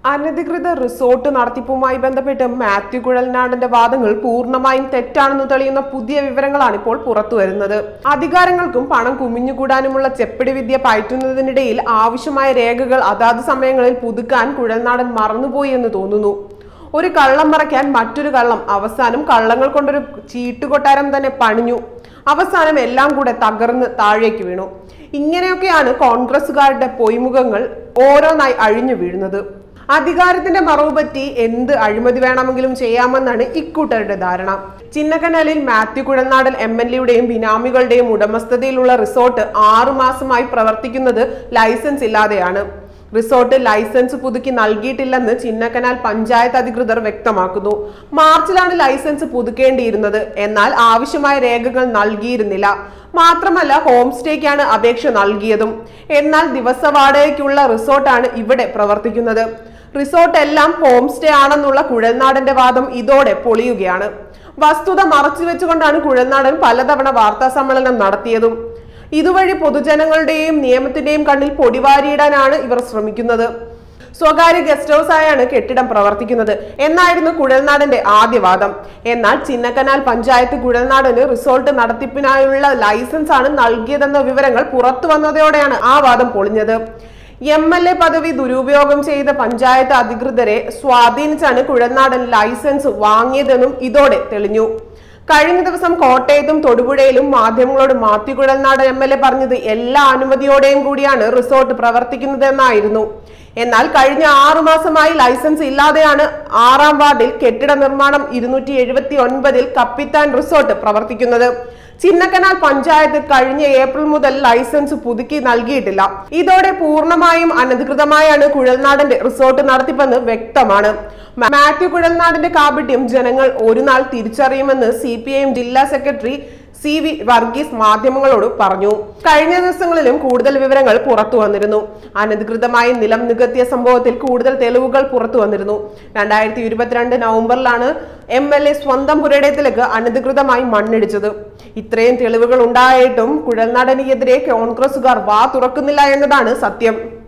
അനധികൃത റിസോർട്ട് നടത്തിപ്പുമായി ബന്ധപ്പെട്ട് മാത്യു കുഴൽനാടന്റെ വാദങ്ങൾ പൂർണ്ണമായും തെറ്റാണെന്ന് തെളിയുന്ന പുതിയ വിവരങ്ങളാണ് ഇപ്പോൾ പുറത്തു വരുന്നത് അധികാരങ്ങൾക്കും പണം കുമിഞ്ഞുകൂടാനുമുള്ള ചെപ്പടി വിദ്യ പയറ്റുന്നതിനിടയിൽ ആവശ്യമായ രേഖകൾ അതാത് സമയങ്ങളിൽ പുതുക്കാൻ കുഴൽനാടൻ മറന്നുപോയി എന്ന് തോന്നുന്നു ഒരു കള്ളം മറയ്ക്കാൻ മറ്റൊരു കള്ളം അവസാനം കള്ളങ്ങൾ കൊണ്ടൊരു ചീട്ടുകൊട്ടാരം തന്നെ പണിഞ്ഞു അവസാനം എല്ലാം കൂടെ തകർന്ന് താഴേക്ക് വീണു ഇങ്ങനെയൊക്കെയാണ് കോൺഗ്രസുകാരുടെ പൊയ്മുഖങ്ങൾ ഓരോന്നായി അഴിഞ്ഞു വീഴുന്നത് അധികാരത്തിന്റെ മറവ് പറ്റി എന്ത് അഴിമതി വേണമെങ്കിലും ചെയ്യാമെന്നാണ് ഇക്കൂട്ടരുടെ ധാരണ ചിന്നക്കനാലിൽ മാത്യു കുഴൽനാടൻ എം എൽ എയുടെയും ബിനാമികളുടെയും ഉടമസ്ഥതയിലുള്ള റിസോർട്ട് ആറു മാസമായി പ്രവർത്തിക്കുന്നത് ലൈസൻസ് ഇല്ലാതെയാണ് റിസോർട്ട് ലൈസൻസ് പുതുക്കി നൽകിയിട്ടില്ലെന്ന് ചിന്നക്കനാൽ പഞ്ചായത്ത് അധികൃതർ വ്യക്തമാക്കുന്നു മാർച്ചിലാണ് ലൈസൻസ് പുതുക്കേണ്ടിയിരുന്നത് എന്നാൽ ആവശ്യമായ രേഖകൾ നൽകിയിരുന്നില്ല മാത്രമല്ല ഹോം സ്റ്റേക്കാണ് അപേക്ഷ നൽകിയതും എന്നാൽ ദിവസ വാടകയ്ക്കുള്ള റിസോർട്ടാണ് ഇവിടെ പ്രവർത്തിക്കുന്നത് റിസോർട്ട് എല്ലാം ഹോം സ്റ്റേ ആണെന്നുള്ള കുഴൽനാടന്റെ വാദം ഇതോടെ പൊളിയുകയാണ് വസ്തുത മറച്ചു വെച്ചുകൊണ്ടാണ് കുഴൽനാടൻ പലതവണ വാർത്താ സമ്മേളനം നടത്തിയതും ഇതുവഴി പൊതുജനങ്ങളുടെയും നിയമത്തിന്റെയും കണ്ണിൽ പൊടിവാരിയിടാനാണ് ഇവർ ശ്രമിക്കുന്നത് സ്വകാര്യ ഗസ്റ്റ് ഹൗസ് ആയാണ് കെട്ടിടം പ്രവർത്തിക്കുന്നത് എന്നായിരുന്നു കുഴൽനാടന്റെ ആദ്യവാദം എന്നാൽ ചിന്നക്കനാൽ പഞ്ചായത്ത് കുഴൽനാടന് റിസോർട്ട് നടത്തിപ്പിനായുള്ള ലൈസൻസ് ആണ് നൽകിയതെന്ന വിവരങ്ങൾ പുറത്തു വന്നതോടെയാണ് ആ വാദം പൊളിഞ്ഞത് എം എൽ എ പദവി ദുരുപയോഗം ചെയ്ത പഞ്ചായത്ത് അധികൃതരെ സ്വാധീനിച്ചാണ് കുഴൽനാടൻ ലൈസൻസ് വാങ്ങിയതെന്നും ഇതോടെ തെളിഞ്ഞു കഴിഞ്ഞ ദിവസം കോട്ടയത്തും തൊടുപുഴയിലും മാധ്യമങ്ങളോട് Mathew Kuzhalnadan M L A പറഞ്ഞത് എല്ലാ അനുമതിയോടെയും കൂടിയാണ് റിസോർട്ട് പ്രവർത്തിക്കുന്നതെന്നായിരുന്നു എന്നാൽ കഴിഞ്ഞ ആറു മാസമായി ലൈസൻസ് ഇല്ലാതെയാണ് ആറാം വാർഡിൽ കെട്ടിട നിർമ്മാണം ഇരുന്നൂറ്റി എഴുപത്തി ഒൻപതിൽ കപ്പിത്താൻ റിസോർട്ട് പ്രവർത്തിക്കുന്നത് ചിന്നക്കനാൽ പഞ്ചായത്ത് കഴിഞ്ഞ ഏപ്രിൽ മുതൽ ലൈസൻസ് പുതുക്കി നൽകിയിട്ടില്ല ഇതോടെ പൂർണ്ണമായും അനധികൃതമായാണ് കുഴൽനാടന്റെ റിസോർട്ട് നടത്തിപ്പെന്ന് വ്യക്തമാണ് മാത്യു കുഴൽനാടിന്റെ കാപട്യം ജനങ്ങൾ ഒരു നാൾ തിരിച്ചറിയുമെന്ന് സി ജില്ലാ സെക്രട്ടറി സി വി വർഗീസ് മാധ്യമങ്ങളോട് പറഞ്ഞു കഴിഞ്ഞ ദിവസങ്ങളിലും കൂടുതൽ വിവരങ്ങൾ പുറത്തു വന്നിരുന്നു അനധികൃതമായി നിലം നികത്തിയ സംഭവത്തിൽ കൂടുതൽ തെളിവുകൾ പുറത്തു വന്നിരുന്നു രണ്ടായിരത്തി ഇരുപത്തിരണ്ട് നവംബറിലാണ് എം എൽ എ സ്വന്തം പുരയിടത്തിലേക്ക് അനധികൃതമായി മണ്ണിടിച്ചത് ഇത്രയും തെളിവുകൾ ഉണ്ടായിട്ടും കുഴൽനാടനെതിരെ കോൺഗ്രസുകാർ വാ തുറക്കുന്നില്ല എന്നതാണ് സത്യം